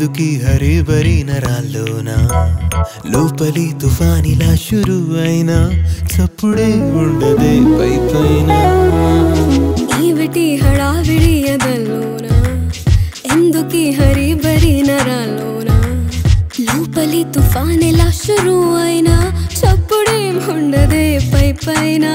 ఎందుకీ హరిబరి నరాల్లోన లోపలి తుఫానిలా షురు అయినా చప్పుడే ఉండదే పై పైన ఈవిటి హడావిడి ఎదల్లోన ఎందుకీ హరి బరి నరాలోన లోపలి తుఫానెలా షురు అయినా చప్పుడేం ఉండదే పై పైన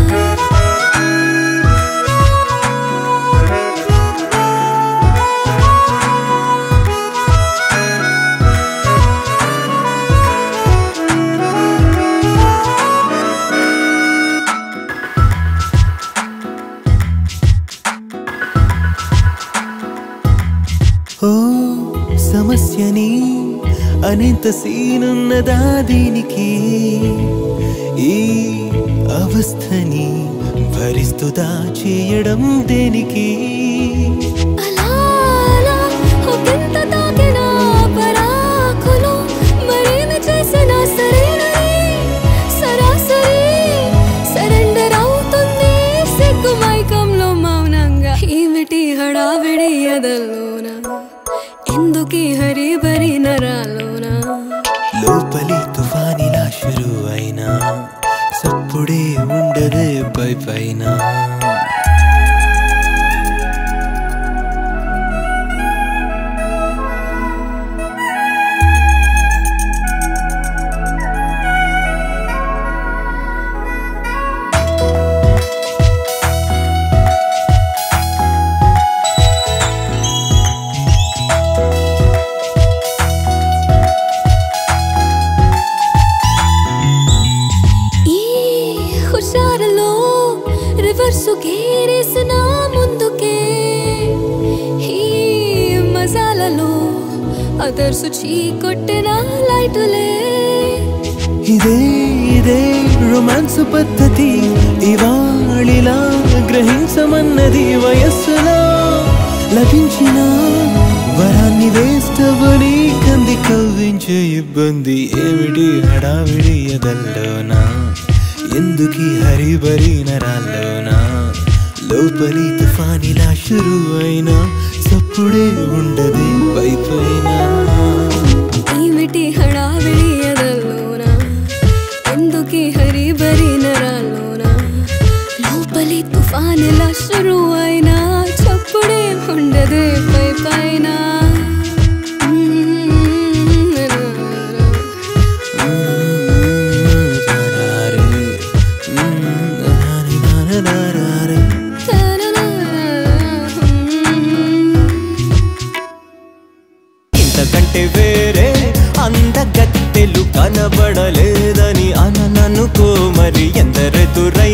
ఓ సమస్యని అనేంత సీనున్నదా దీనికి ఈ అవస్థని భరిస్తుదా చేయడం దేనికి అలా అలా ఒకంత తాకిన పరాకులు మరేమి చేసినా సరేనని సరాసరి సరెండర్ అవుతుంది సిగ్గు మైకంలో మౌనంగా ఏమిటి హడావిడి ఎదల్లోన ఎందుకీ హరి బరి నరాలోన లోపలి తుఫానిలా షురు అయినా సప్పుడే ఉండదే పై పైన ఈ హుషారులో రివర్సు గేరేసిన ముందుకే ఈ మజాలలో అదర్సు చీకొట్టిన లైటులే ఇదే ఇదే రొమాన్స్ పద్ధతి ఇవాళిలా గ్రహించమన్నది వయస్సులో లభించిన వరాన్ని వేస్తవని కంది కవ్వించే ఇబ్బంది ఏమిటి హడావిడి ఎదల్లోనా ఎందుకీ హరిబరి నరాల్లోనా లోపలి తుఫానిలా షురు అయినా చప్పుడే ఉండదే పై పైన ఏమిటి హడావిడి ఎదల్లోన ఎందుకీ హరి బరి నరాల్లోన లోపలి తుఫానులా షురు అయినా చప్పుడే ఉండదే పై పైన ఇంతకంటే వేరే అందగత్తెలు కనబడలేదని అనననుకో మరి ఎందరెదురై